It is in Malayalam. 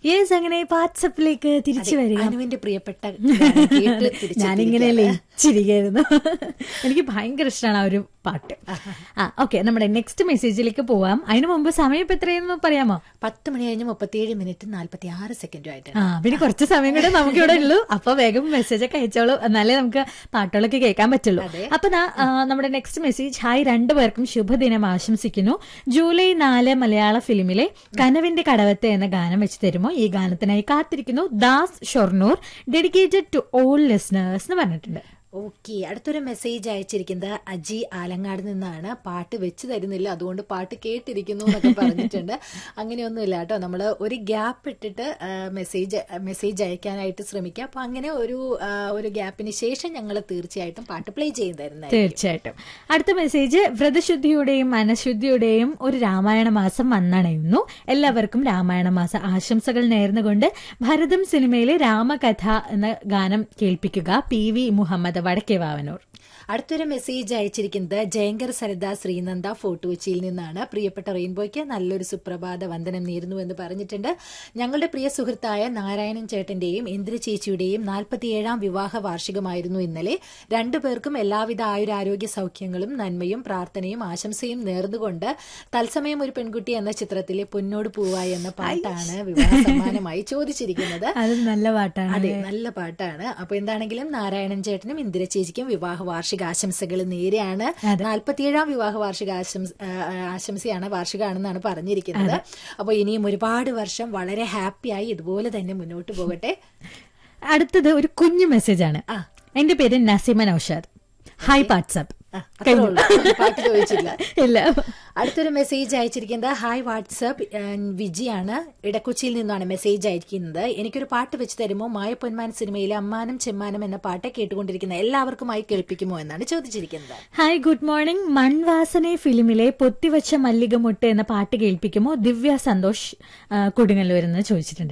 യെസ് അങ്ങനെ വാട്സപ്പിലേക്ക് തിരിച്ചു വരിക അനുവിന്റെ പ്രിയപ്പെട്ട ഗാനം കേട്ട് തിരിച്ചെത്തിയിരിക്കുകയാണ്. ഞാനിങ്ങനെ ലയിച്ചിരിക്കുന്നു എനിക്ക് ഭയങ്കര ഇഷ്ടമാണ് ആ ഒരു പാട്ട് ആ ഓക്കെ നമ്മുടെ നെക്സ്റ്റ് മെസ്സേജിലേക്ക് പോവാം അതിനു മുമ്പ് സമയം ഇപ്പൊ എത്രയെന്ന് പറയാമോ പത്ത് മണി കഴിഞ്ഞ് മുപ്പത്തിയേഴ് മിനിറ്റ് നാല്പത്തി ആറ് സെക്കൻഡും ആയിട്ട് ആ പിന്നെ കുറച്ച് സമയം കൂടെ നമുക്ക് ഇവിടെ ഉള്ളൂ അപ്പൊ വേഗം മെസ്സേജ് ഒക്കെ അയച്ചോളൂ എന്നാലേ നമുക്ക് പാട്ടുകളൊക്കെ കേൾക്കാൻ പറ്റുള്ളൂ അപ്പൊ ദാ, ആ, നമ്മുടെ നെക്സ്റ്റ് മെസ്സേജ് ഹായ് രണ്ടുപേർക്കും ശുഭദിനം ആശംസിക്കുന്നു ജൂലൈ നാല് മലയാള ഫിലിമിലെ കനവിന്റെ കടവത്ത് എന്ന ഗാനം വെച്ച് തരുമോ ഈ ഗാനത്തിനായി കാത്തിരിക്കുന്നു Das Shoranur dedicated to all listeners എന്ന് പറഞ്ഞിട്ടുണ്ട് ഓക്കെ അടുത്തൊരു മെസ്സേജ് അയച്ചിരിക്കുന്നത് അജി ആലങ്ങാട് നിന്നാണ് പാട്ട് വെച്ച് തരുന്നില്ല അതുകൊണ്ട് പാട്ട് കേട്ടിരിക്കുന്നു എന്നൊക്കെ പറഞ്ഞിട്ടുണ്ട് അങ്ങനെയൊന്നുമില്ല കേട്ടോ നമ്മൾ ഒരു ഗ്യാപ്പ് ഇട്ടിട്ട് മെസ്സേജ് മെസ്സേജ് അയക്കാനായിട്ട് ശ്രമിക്കുക അപ്പൊ അങ്ങനെ ഒരു ആ, ഒരു ഗ്യാപ്പിന് ശേഷം ഞങ്ങൾ തീർച്ചയായിട്ടും പാട്ട് പ്ലേ ചെയ്ത് തരുന്നതായിരിക്കും തീർച്ചയായിട്ടും അടുത്ത മെസ്സേജ് വ്രതശുദ്ധിയുടെയും മനഃശുദ്ധിയുടെയും ഒരു രാമായണ മാസം വന്നണയുന്നു എല്ലാവർക്കും രാമായണ മാസ ആശംസകൾ നേർന്നുകൊണ്ട് ഭരതം സിനിമയിലെ രാമകഥ എന്ന ഗാനം കേൾപ്പിക്കുക പി വി മുഹമ്മദ് വടക്കേവാവനൂർ അടുത്തൊരു മെസ്സേജ് അയച്ചിരിക്കുന്നത് ജയങ്കർ സരിത ശ്രീനന്ദ ഫോർട്ട് കൊച്ചിയിൽ നിന്നാണ് പ്രിയപ്പെട്ട റെയിൻബോയ്ക്ക് നല്ലൊരു സുപ്രഭാത വന്ദനം നേരുന്നു എന്ന് പറഞ്ഞിട്ടുണ്ട് ഞങ്ങളുടെ പ്രിയ സുഹൃത്തായ നാരായണൻ ചേട്ടന്റെയും ഇന്ദ്ര ചേച്ചിയുടെയും നാൽപ്പത്തിയേഴാം വിവാഹ വാർഷികമായിരുന്നു ഇന്നലെ രണ്ടുപേർക്കും എല്ലാവിധ ആയുരാരോഗ്യ സൗഖ്യങ്ങളും നന്മയും പ്രാർത്ഥനയും ആശംസയും നേർന്നുകൊണ്ട് തത്സമയം ഒരു പെൺകുട്ടി എന്ന ചിത്രത്തിലെ പൊന്നോട് പൂവായി എന്ന പാട്ടാണ് വിവാഹ സമ്മാനമായി ചോദിച്ചിരിക്കുന്നത് അത് നല്ല പാട്ടാണ് അതെ നല്ല പാട്ടാണ് അപ്പൊ എന്താണെങ്കിലും നാരായണൻ ചേട്ടനും ഇന്ദിര ചേച്ചിക്കും വിവാഹ വാർഷിക ആശംസകൾ നേരെയാണ് നാൽപ്പത്തിയേഴാം വിവാഹ വാർഷിക ആശംസ ആ, ആ, ആശംസയാണ് വാർഷികമാണെന്നാണ് പറഞ്ഞിരിക്കുന്നത് അപ്പൊ ഇനിയും ഒരുപാട് വർഷം വളരെ ഹാപ്പിയായി ഇതുപോലെ തന്നെ മുന്നോട്ട് പോകട്ടെ അടുത്തത് ഒരു കുഞ്ഞു മെസ്സേജ് ആണ് എന്റെ പേര് നസീമ നൌഷാദ് ഹായ് വാട്സാപ്പ് ആ, അത്രേ ഉള്ളൂ. പാട്ട് ചോദിച്ചില്ല ഇല്ല അടുത്തൊരു മെസ്സേജ് അയച്ചിരിക്കുന്നത് ഹായ് വാട്സപ്പ് വിജിയാണ് ഇടക്കൊച്ചിയിൽ നിന്നാണ് മെസ്സേജ് അയക്കുന്നത് എനിക്കൊരു പാട്ട് വെച്ച് തരുമോ മായ പൊന്മാൻ സിനിമയിലെ അമ്മാനം ചെമ്മാനം എന്ന പാട്ട് കേട്ടുകൊണ്ടിരിക്കുന്ന എല്ലാവർക്കുമായി കേൾപ്പിക്കുമോ എന്നാണ് ചോദിച്ചിരിക്കുന്നത് ഹായ് ഗുഡ് മോർണിംഗ് മൺവാസനെ ഫിലിമിലെ പൊത്തിവച്ച മല്ലികമുട്ട് എന്ന പാട്ട് കേൾപ്പിക്കുമോ ദിവ്യ സന്തോഷ് ആ, കൊടുങ്ങല്ലൂർ എന്ന് ചോദിച്ചിട്ടുണ്ട്